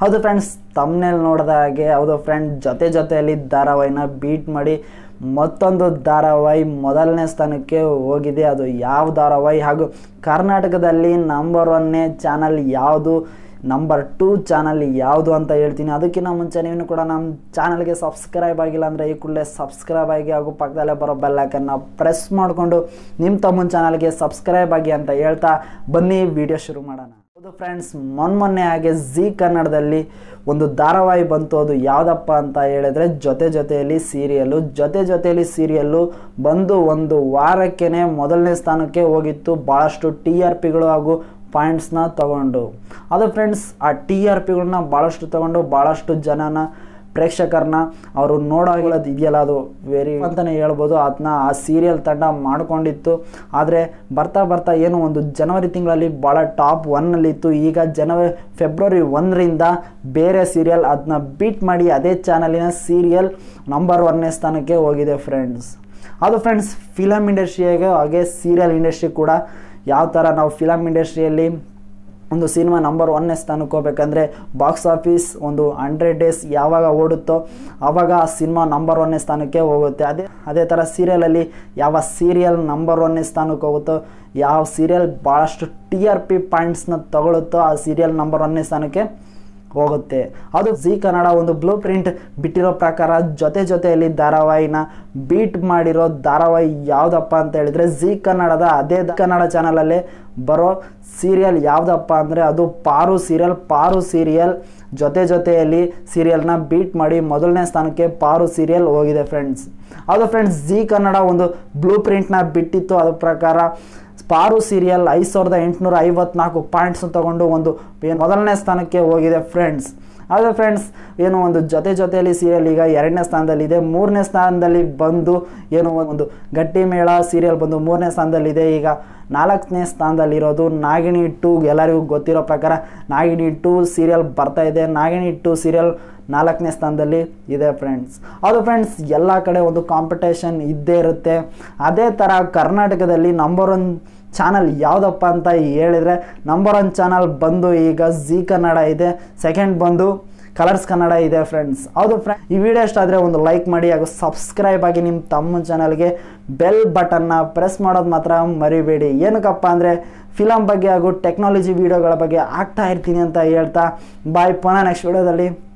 ಹೌದು ಫ್ರೆಂಡ್ಸ್ ತಮ್ಮನೇಲಿ ನೋಡಿದ ಹಾಗೆ ಹೌದು ಫ್ರೆಂಡ್ ಜೊತೆ ಜೊತೆಯಲ್ಲಿ ಧಾರಾವಾಹಿನ ಬೀಟ್ ಮಾಡಿ ಮತ್ತೊಂದು ಧಾರಾವಾಹಿ ಮೊದಲನೇ ಸ್ಥಾನಕ್ಕೆ ಹೋಗಿದೆ ಅದು ಯಾವ ಧಾರಾವಾಹಿ ಹಾಗೂ ಕರ್ನಾಟಕದಲ್ಲಿ ನಂಬರ್ ಒನ್ನೇ ಚಾನಲ್ ಯಾವುದು ನಂಬರ್ ಟೂ ಚಾನಲ್ ಯಾವುದು ಅಂತ ಹೇಳ್ತೀನಿ ಅದಕ್ಕಿಂತ ಮುಂಚೆ ನೀವು ಕೂಡ ನಮ್ಮ ಚಾನಲ್ಗೆ ಸಬ್ಸ್ಕ್ರೈಬ್ ಆಗಿಲ್ಲ ಅಂದರೆ ಈ ಕೂಡಲೇ ಸಬ್ಸ್ಕ್ರೈಬ್ ಆಗಿ ಹಾಗೂ ಪಕ್ಕದಲ್ಲೇ ಬರೋ ಬೆಲ್ಲೈಕನ್ನ ಪ್ರೆಸ್ ಮಾಡಿಕೊಂಡು ನಿಮ್ಮ ತಮ್ಮನ ಚಾನಲ್ಗೆ ಸಬ್ಸ್ಕ್ರೈಬ್ ಆಗಿ ಅಂತ ಹೇಳ್ತಾ ಬನ್ನಿ ವಿಡಿಯೋ ಶುರು ಮಾಡೋಣ ಹೌದು ಫ್ರೆಂಡ್ಸ್ ಮೊನ್ನೆ ಹಾಗೆ ಜಿ ಕನ್ನಡದಲ್ಲಿ ಒಂದು ಧಾರಾವಾಹಿ ಬಂತು ಅದು ಯಾವುದಪ್ಪ ಅಂತ ಹೇಳಿದ್ರೆ ಜೊತೆ ಜೊತೆಯಲ್ಲಿ ಸೀರಿಯಲ್ಲು ಜೊತೆ ಜೊತೆಯಲ್ಲಿ ಸೀರಿಯಲ್ಲು ಬಂದು ಒಂದು ವಾರಕ್ಕೇ ಮೊದಲನೇ ಸ್ಥಾನಕ್ಕೆ ಹೋಗಿತ್ತು ಭಾಳಷ್ಟು ಟಿ ಆರ್ ಪಿಗಳು ಹಾಗೂ ಪಾಯಿಂಟ್ಸ್ನ ತಗೊಂಡು ಅದು ಫ್ರೆಂಡ್ಸ್ ಆ ಟಿ ಆರ್ ಪಿಗಳನ್ನ ಭಾಳಷ್ಟು ತಗೊಂಡು ಭಾಳಷ್ಟು ಜನನ ಪ್ರೇಕ್ಷಕರನ್ನ ಅವರು ನೋಡೋದು ಇದೆಯಲ್ಲ ಅದು ವೆರಿ ಅಂತಲೇ ಹೇಳ್ಬೋದು ಅದನ್ನ ಆ ಸೀರಿಯಲ್ ತಂಡ ಮಾಡ್ಕೊಂಡಿತ್ತು ಆದರೆ ಬರ್ತಾ ಬರ್ತಾ ಏನು ಒಂದು ಜನವರಿ ತಿಂಗಳಲ್ಲಿ ಭಾಳ ಟಾಪ್ ಒನ್ನಲ್ಲಿತ್ತು ಈಗ ಜನವರಿ ಫೆಬ್ರವರಿ ಒಂದರಿಂದ ಬೇರೆ ಸೀರಿಯಲ್ ಅದನ್ನ ಬೀಟ್ ಮಾಡಿ ಅದೇ ಚಾನಲಿನ ಸೀರಿಯಲ್ ನಂಬರ್ ಒನ್ನೇ ಸ್ಥಾನಕ್ಕೆ ಹೋಗಿದೆ ಫ್ರೆಂಡ್ಸ್ ಅದು ಫ್ರೆಂಡ್ಸ್ ಫಿಲಮ್ ಇಂಡಸ್ಟ್ರಿಯಾಗೆ ಹಾಗೆ ಸೀರಿಯಲ್ ಇಂಡಸ್ಟ್ರಿ ಕೂಡ ಯಾವ ಥರ ನಾವು ಫಿಲಮ್ ಇಂಡಸ್ಟ್ರಿಯಲ್ಲಿ ಒಂದು ಸಿನಿಮಾ ನಂಬರ್ ಒನ್ನೇ ಸ್ಥಾನಕ್ಕೆ ಹೋಗ್ಬೇಕಂದ್ರೆ ಬಾಕ್ಸ್ ಆಫೀಸ್ ಒಂದು ಹಂಡ್ರೆಡ್ ಡೇಸ್ ಯಾವಾಗ ಓಡುತ್ತೋ ಆವಾಗ ಆ ಸಿನಿಮಾ ನಂಬರ್ ಒನ್ನೇ ಸ್ಥಾನಕ್ಕೆ ಹೋಗುತ್ತೆ ಅದೇ ಅದೇ ಥರ ಸೀರಿಯಲಲ್ಲಿ ಯಾವ ಸೀರಿಯಲ್ ನಂಬರ್ ಒನ್ನೇ ಸ್ಥಾನಕ್ಕೆ ಹೋಗುತ್ತೋ ಯಾವ ಸೀರಿಯಲ್ ಭಾಳಷ್ಟು ಟಿ ಆರ್ ಪಿ ಪಾಯಿಂಟ್ಸ್ನ ತಗೊಳುತ್ತೋ ಆ ಸೀರಿಯಲ್ ನಂಬರ್ ಒನ್ನೇ ಸ್ಥಾನಕ್ಕೆ ಹೋಗುತ್ತೆ ಅದು ಜಿ ಕನ್ನಡ ಒಂದು ಬ್ಲೂ ಪ್ರಿಂಟ್ ಬಿಟ್ಟಿರೋ ಪ್ರಕಾರ ಜೊತೆ ಜೊತೆಯಲ್ಲಿ ಧಾರಾವಾಹಿನ ಬೀಟ್ ಮಾಡಿರೋ ಧಾರಾವಾಹಿ ಯಾವುದಪ್ಪ ಅಂತ ಹೇಳಿದ್ರೆ ಜಿ ಕನ್ನಡದ ಅದೇ ಕನ್ನಡ ಚಾನಲಲ್ಲೇ ಬರೋ ಸೀರಿಯಲ್ ಯಾವುದಪ್ಪ ಅಂದರೆ ಅದು ಪಾರು ಸೀರಿಯಲ್ ಪಾರು ಸೀರಿಯಲ್ ಜೊತೆ ಜೊತೆಯಲ್ಲಿ ಸೀರಿಯಲ್ನ ಬೀಟ್ ಮಾಡಿ ಮೊದಲನೇ ಸ್ಥಾನಕ್ಕೆ ಪಾರು ಸೀರಿಯಲ್ ಹೋಗಿದೆ ಫ್ರೆಂಡ್ಸ್ ಅದು ಫ್ರೆಂಡ್ಸ್ ಜಿ ಕನ್ನಡ ಒಂದು ಬ್ಲೂ ಪ್ರಿಂಟ್ನ ಬಿಟ್ಟಿತ್ತು ಅದ್ರ ಪ್ರಕಾರ ಪಾರು ಸೀರಿಯಲ್ ಐದು ಸಾವಿರದ ಎಂಟುನೂರ ಐವತ್ನಾಲ್ಕು ಪಾಯಿಂಟ್ಸ್ ತಗೊಂಡು ಒಂದು ಮೊದಲನೇ ಸ್ಥಾನಕ್ಕೆ ಹೋಗಿದೆ ಫ್ರೆಂಡ್ಸ್ ಆದರೆ ಫ್ರೆಂಡ್ಸ್ ಏನು ಒಂದು ಜೊತೆ ಜೊತೆಯಲ್ಲಿ ಸೀರಿಯಲ್ ಈಗ ಎರಡನೇ ಸ್ಥಾನದಲ್ಲಿದೆ ಮೂರನೇ ಸ್ಥಾನದಲ್ಲಿ ಬಂದು ಏನು ಒಂದು ಗಟ್ಟಿ ಮೇಳ ಸೀರಿಯಲ್ ಬಂದು ಮೂರನೇ ಸ್ಥಾನದಲ್ಲಿದೆ ಈಗ ನಾಲ್ಕನೇ ಸ್ಥಾನದಲ್ಲಿರೋದು ನಾಗಿಣಿ ಟೂ ಎಲ್ಲರಿಗೂ ಗೊತ್ತಿರೋ ಪ್ರಕಾರ ನಾಗಿಣಿ ಟೂ ಸೀರಿಯಲ್ ಬರ್ತಾ ಇದೆ ನಾಗಿಣಿ ಟೂ ಸೀರಿಯಲ್ ನಾಲ್ಕನೇ ಸ್ಥಾನದಲ್ಲಿ ಇದೆ ಫ್ರೆಂಡ್ಸ್ ಅದು ಫ್ರೆಂಡ್ಸ್ ಎಲ್ಲ ಕಡೆ ಒಂದು ಕಾಂಪಿಟೇಷನ್ ಇದ್ದೇ ಇರುತ್ತೆ ಅದೇ ಥರ ಕರ್ನಾಟಕದಲ್ಲಿ ನಂಬರ್ ಒನ್ ಚಾನಲ್ ಯಾವುದಪ್ಪ ಅಂತ ಹೇಳಿದರೆ ನಂಬರ್ ಒನ್ ಚಾನಲ್ ಬಂದು ಈಗ ಜಿ ಕನ್ನಡ ಇದೆ ಸೆಕೆಂಡ್ ಬಂದು ಕಲರ್ಸ್ ಕನ್ನಡ ಇದೆ ಫ್ರೆಂಡ್ಸ್ ಹೌದು ಫ್ರೆಂಡ್ ಈ ವಿಡಿಯೋ ಇಷ್ಟ ಆದರೆ ಒಂದು ಲೈಕ್ ಮಾಡಿ ಹಾಗೂ ಸಬ್ಸ್ಕ್ರೈಬ್ ಆಗಿ ನಿಮ್ಮ ತಮ್ಮ ಚಾನಲ್ಗೆ ಬೆಲ್ ಬಟನ್ನ ಪ್ರೆಸ್ ಮಾಡೋದು ಮಾತ್ರ ಮರಿಬೇಡಿ ಏನಕ್ಕಪ್ಪ ಅಂದರೆ ಫಿಲಮ್ ಬಗ್ಗೆ ಹಾಗೂ ಟೆಕ್ನಾಲಜಿ ವಿಡಿಯೋಗಳ ಬಗ್ಗೆ ಆಗ್ತಾ ಇರ್ತೀನಿ ಅಂತ ಹೇಳ್ತಾ ಬಾಯ್ ಪುನಃ ನೆಕ್ಸ್ಟ್ ವಿಡಿಯೋದಲ್ಲಿ